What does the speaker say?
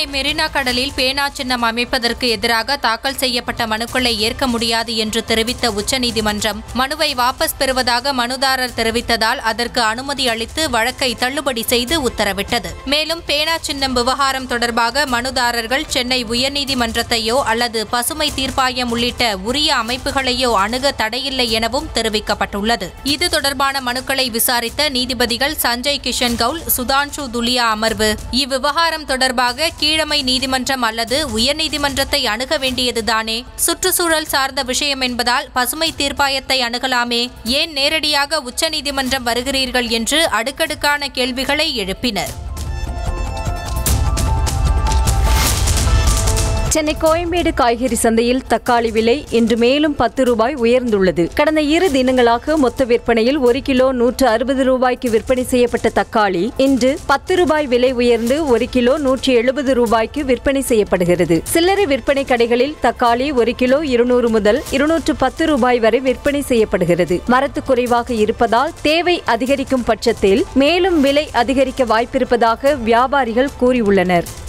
மெரினா கடலில் பேனா சின்னம் அமைப்பதற்கு எதிராக தாக்கல் செய்யப்பட்ட மனுக்களை ஏற்க முடியாது என்று தெரிவித்த உச்சநீதிமன்றம் மனுவை வாபஸ் பெறுவதாக மனுதாரர் தெரிவித்ததால் அதற்கு அனுமதி அளித்து வழக்கை தள்ளுபடி செய்து உத்தரவிட்டது மேலும் பேனா சின்னம் விவகாரம் தொடர்பாக மனுதாரர்கள் சென்னை உயர்நீதிமன்றத்தையோ அல்லது பசுமை தீர்ப்பாயம் உள்ளிட்ட உரிய அமைப்புகளையோ அணுக தடையில்லை எனவும் தெரிவிக்கப்பட்டுள்ளது இது தொடர்பான மனுக்களை விசாரித்த நீதிபதிகள் சஞ்சய் கிஷன் கவுல் சுதான்ஷு துலியா அமர்வு இவ்விவகாரம் தொடர்பாக கீழமை நீதிமன்றம் அல்லது உயர்நீதிமன்றத்தை அணுக வேண்டியதுதானே சுற்றுச்சூழல் சார்ந்த விஷயம் என்பதால் பசுமை தீர்ப்பாயத்தை அணுகலாமே ஏன் நேரடியாக உச்சநீதிமன்றம் வருகிறீர்கள் என்று அடுக்கடுக்கான கேள்விகளை எழுப்பினர் சென்னை கோயம்பேடு காய்கறி சந்தையில் தக்காளி விலை இன்று மேலும் பத்து ரூபாய் உயர்ந்துள்ளது கடந்த இரு தினங்களாக மொத்த விற்பனையில் ஒரு கிலோ நூற்று அறுபது ரூபாய்க்கு விற்பனை செய்யப்பட்ட தக்காளி இன்று பத்து ரூபாய் விலை உயர்ந்து ஒரு கிலோ நூற்றி எழுபது ரூபாய்க்கு விற்பனை செய்யப்படுகிறது சில்லறை விற்பனை கடைகளில் தக்காளி ஒரு கிலோ இருநூறு முதல் இருநூற்று பத்து ரூபாய் வரை விற்பனை செய்யப்படுகிறது மரத்து குறைவாக இருப்பதால் தேவை அதிகரிக்கும் பட்சத்தில் மேலும் விலை அதிகரிக்க வாய்ப்பிருப்பதாக வியாபாரிகள் கூறியுள்ளனர்